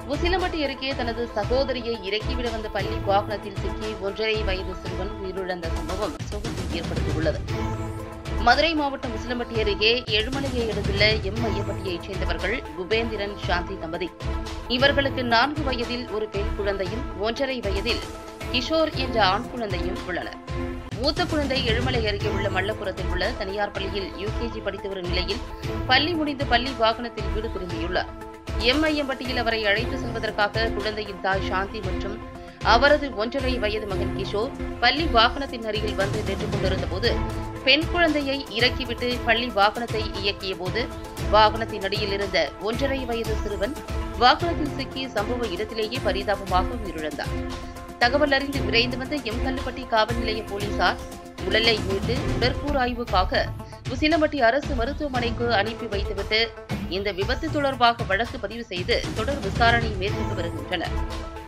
உசிலம்பட்டி அருகே தனது சகோதரியை இறக்கிவிட வந்த பள்ளி வாகனத்தில் சிக்கி ஒன்றரை வயது சிறுவன் உயிரிழந்த சம்பவம் சோகத்தை ஏற்படுத்தியுள்ளது மதுரை மாவட்டம் உசிலம்பட்டி அருகே எழுமலையை அடுத்துள்ள எம் ஐயப்பட்டியைச் சேர்ந்தவர்கள் குபேந்திரன் சாந்தி தம்பதி இவர்களுக்கு நான்கு வயதில் ஒரு பெண் குழந்தையும் ஒன்றரை வயதில் கிஷோர் என்ற ஆண் குழந்தையும் உள்ளனர் மூத்த குழந்தை எழுமலை அருகே உள்ள மல்லபுரத்தில் உள்ள தனியார் பள்ளியில் யுகேஜி படித்து வரும் நிலையில் பள்ளி முடிந்து பள்ளி வாகனத்தில் வீடு திரும்பியுள்ளார் எம்ஐஎம்பட்டியில் அவரை அழைத்து செல்வதற்காக குழந்தையின் தாய் சாந்தி மற்றும் அவரது ஒன்றரை வயது மகன் கிஷோர் பள்ளி வாகனத்தின் அருகில் வந்து நின்று கொண்டிருந்த போது பெண் குழந்தையை இறக்கிவிட்டு பள்ளி வாகனத்தை இயக்கிய போது வாகனத்தின் அடியில் இருந்த ஒன்றரை வயது சிறுவன் வாகனத்தில் சிக்கி சம்பவ இடத்திலேயே பரிதாபமாக உயிரிழந்தார் தகவல் அறிந்து விரைந்து வந்த எம்கல்லுப்பட்டி காவல் நிலைய போலீசார் உடலை மீட்டு உடற்கூறாய்வுக்காக உசிலம்பட்டி அரசு மருத்துவமனைக்கு அனுப்பி வைத்துவிட்டு இந்த விபத்து தொடர்பாக வழக்கு பதிவு செய்து தொடர் விசாரணை மேற்கொண்டு வருகின்றனர்